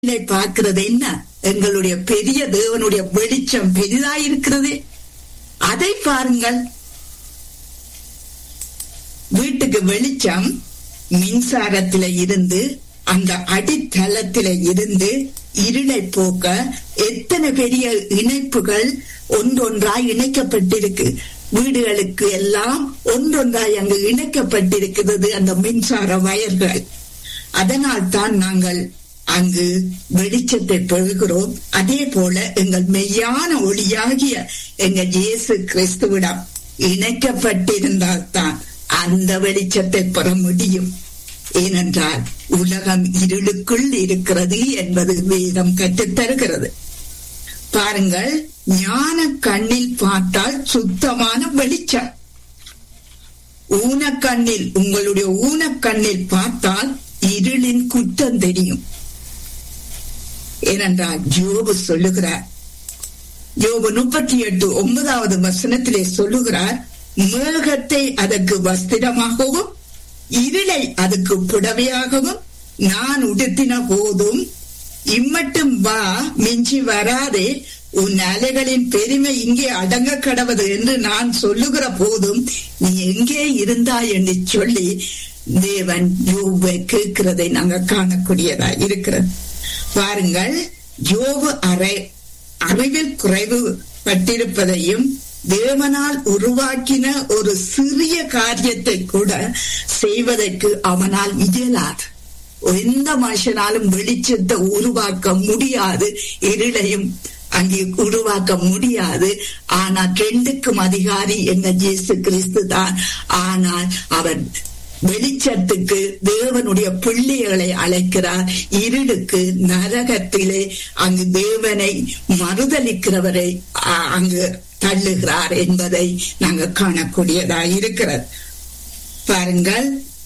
இருளை பார்க்கிறது என்ன எங்களுடைய பெரிய தேவனுடைய வெளிச்சம் பெரிதாயிருக்கிறது அதை பாருங்கள் வீட்டுக்கு வெளிச்சம் மின்சாரத்தில இருந்து அந்த அடித்தளத்தில இருந்து இருளை போக்க எத்தனை பெரிய இணைப்புகள் ஒன்றொன்றாய் இணைக்கப்பட்டிருக்கு வீடுகளுக்கு எல்லாம் ஒன்றொன்றாய் அங்கு இணைக்கப்பட்டிருக்கிறது அந்த மின்சார வயர்கள் அதனால் தான் நாங்கள் அங்கு வெளிச்சத்தை பெறுகிறோம் அதே போல எங்கள் மெய்யான ஒளியாகிய எங்கள் இயேசு கிறிஸ்துவிடம் இணைக்கப்பட்டிருந்தால் தான் அந்த வெளிச்சத்தை பெற முடியும் ஏனென்றால் உலகம் இருளுக்குள் இருக்கிறது என்பது வேதம் கற்றுத்தருகிறது பாருங்கள் ஞான கண்ணில் பார்த்தால் சுத்தமான வெளிச்சம் ஊனக்கண்ணில் உங்களுடைய ஊனக்கண்ணில் பார்த்தால் இருளின் குற்றம் தெரியும் ஏனென்றால் ஜோபு சொல்லுகிறார் யோபு முப்பத்தி எட்டு ஒன்பதாவது வசனத்திலே சொல்லுகிறார் மேகத்தை அதற்கு வஸ்திரமாகவும் இருளை அதுக்கு புடவையாகவும் நான் உடுத்தின போதும் இம்மட்டும் வா மிஞ்சி வராதே உன் அலைகளின் பெருமை இங்கே அடங்க கடவது என்று நான் சொல்லுகிற போதும் நீ எங்கே இருந்தாய் என்று சொல்லி தேவன் யோவை கேட்கிறதை நாங்க காணக்கூடியதா இருக்கிறது பாருங்கள் யோவு அறை அறிவில் குறைவு பட்டிருப்பதையும் தேவனால் உருவாக்கின ஒரு சிறிய காரியத்தை கூட செய்வதற்கு அவனால் இயலாது எந்த மனுஷனாலும் வெளிச்சத்தை உருவாக்க முடியாது இருளையும் அங்கே உருவாக்க முடியாது ஆனால் ரெண்டுக்கும் அதிகாரி என்ன இயேசு கிறிஸ்து தான் ஆனால் அவர் வெளிச்சத்துக்கு தேவனுடைய பிள்ளைகளை அழைக்கிறார் இருளுக்கு நரகத்திலே அங்கு தேவனை மறுதளிக்கிறவரை அங்கு தள்ளுகிறார் என்பதை நாங்க காணக்கூடியதா இருக்கிறது பாருங்கள்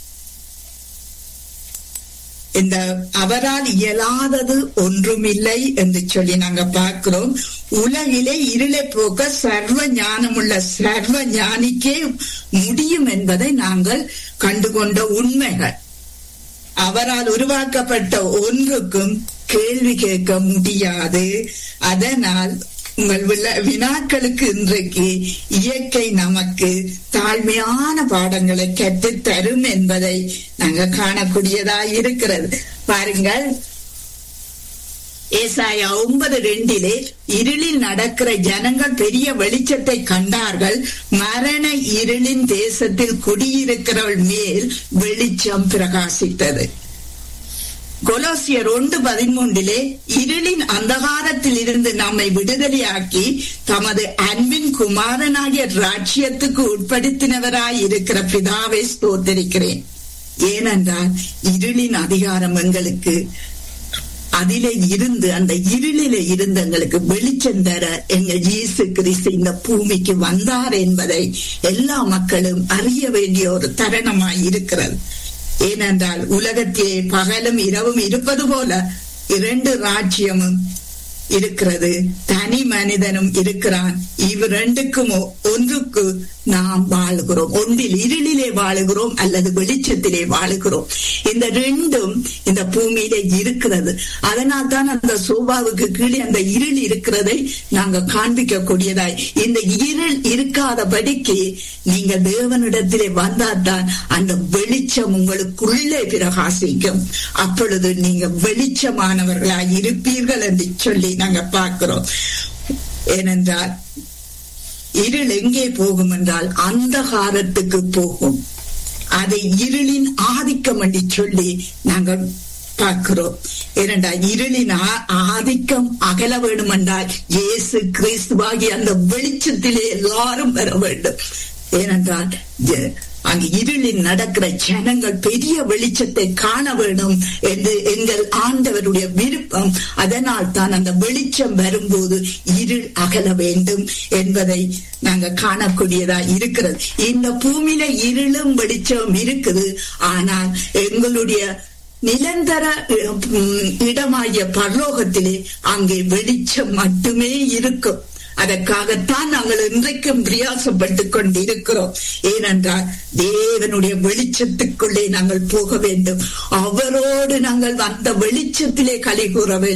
இந்த அவரால் இயலாதது ஒன்றுமில்லை என்று சொல்லி நாங்க பார்க்கிறோம் உலகிலே இருளை போக்க சர்வ ஞானமுள்ள சர்வ ஞானிக்கே முடியும் என்பதை நாங்கள் கண்டுகொண்ட உண்மைகள் அவரால் உருவாக்கப்பட்ட ஒன்றுக்கும் கேள்வி கேட்க முடியாது அதனால் உங்கள் வினாக்களுக்கு இன்றைக்கு இயற்கை நமக்கு தாழ்மையான பாடங்களை கற்று தரும் என்பதை நாங்க காணக்கூடியதா இருக்கிறது பாருங்கள் ஏசாயா ஒன்பது ரெண்டிலே இருளில் நடக்கிற ஜனங்கள் பெரிய வெளிச்சத்தை கண்டார்கள் மரண இருளின் தேசத்தில் குடியிருக்கிறவள் மேல் வெளிச்சம் பிரகாசித்தது கொலோசியர் ஒன்று பதிமூன்றிலே இருளின் அந்தகாரத்தில் இருந்து நம்மை விடுதலையாக்கி தமது அன்பின் குமாரனாகிய ராட்சியத்துக்கு உட்படுத்தினவராய் இருக்கிற பிதாவை ஸ்தோத்தரிக்கிறேன் ஏனென்றால் இருளின் அதிகாரம் எங்களுக்கு அதிலே இருந்து அந்த இருளிலே இருந்து எங்களுக்கு வெளிச்சம் தர எங்க இயேசு கிறிஸ்து இந்த பூமிக்கு வந்தார் என்பதை எல்லா மக்களும் அறிய வேண்டிய ஒரு தருணமாய் இருக்கிறது ஏனென்றால் உலகத்திலே பகலும் இரவும் இருப்பது போல இரண்டு ராஜ்யமும் இருக்கிறது தனி மனிதனும் இருக்கிறான் இவ் ரெண்டுக்கும் ஒன்றுக்கு நாம் வாழுகிறோம் ஒன்றில் இருளிலே வாழுகிறோம் அல்லது வெளிச்சத்திலே வாழுகிறோம் இந்த ரெண்டும் இந்த பூமியிலே இருக்கிறது அதனால் தான் அந்த சோபாவுக்கு கீழே அந்த இருள் இருக்கிறதை நாங்க காண்பிக்க கூடியதாய் இந்த இருள் இருக்காதபடிக்கு நீங்க தேவனிடத்திலே வந்தால்தான் அந்த வெளிச்சம் உங்களுக்குள்ளே பிரகாசிக்கும் அப்பொழுது நீங்க வெளிச்சமானவர்களாய் இருப்பீர்கள் என்று சொல்லி நாங்க பார்க்கிறோம் ஏனென்றால் இருள் எங்கே போகும் என்றால் அந்தகாரத்துக்கு போகும் அதை இருளின் ஆதிக்கம் என்று சொல்லி நாங்கள் பார்க்கிறோம் ஏனென்றா இருளின் ஆதிக்கம் அகல வேண்டும் என்றால் இயேசு கிறிஸ்துவாகி அந்த வெளிச்சத்திலே எல்லாரும் வர வேண்டும் ஏனென்றால் அங்கு இருளில் நடக்கிற ஜனங்கள் பெரிய வெளிச்சத்தை காண வேண்டும் என்று எங்கள் ஆண்டவருடைய விருப்பம் அதனால் தான் அந்த வெளிச்சம் வரும்போது இருள் அகல வேண்டும் என்பதை நாங்க காணக்கூடியதா இருக்கிறது இந்த பூமியில இருளும் வெளிச்சம் இருக்குது ஆனால் எங்களுடைய நிரந்தர இடமாகிய பரலோகத்திலே அங்கே வெளிச்சம் மட்டுமே இருக்கும் அதற்காகத்தான் நாங்கள் இன்றைக்கும் பிரயாசப்பட்டுக் கொண்டிருக்கிறோம் ஏனென்றால் தேவனுடைய வெளிச்சத்துக்குள்ளே நாங்கள் போக வேண்டும் அவரோடு நாங்கள் அந்த வெளிச்சத்திலே கலை கூற வேண்டும்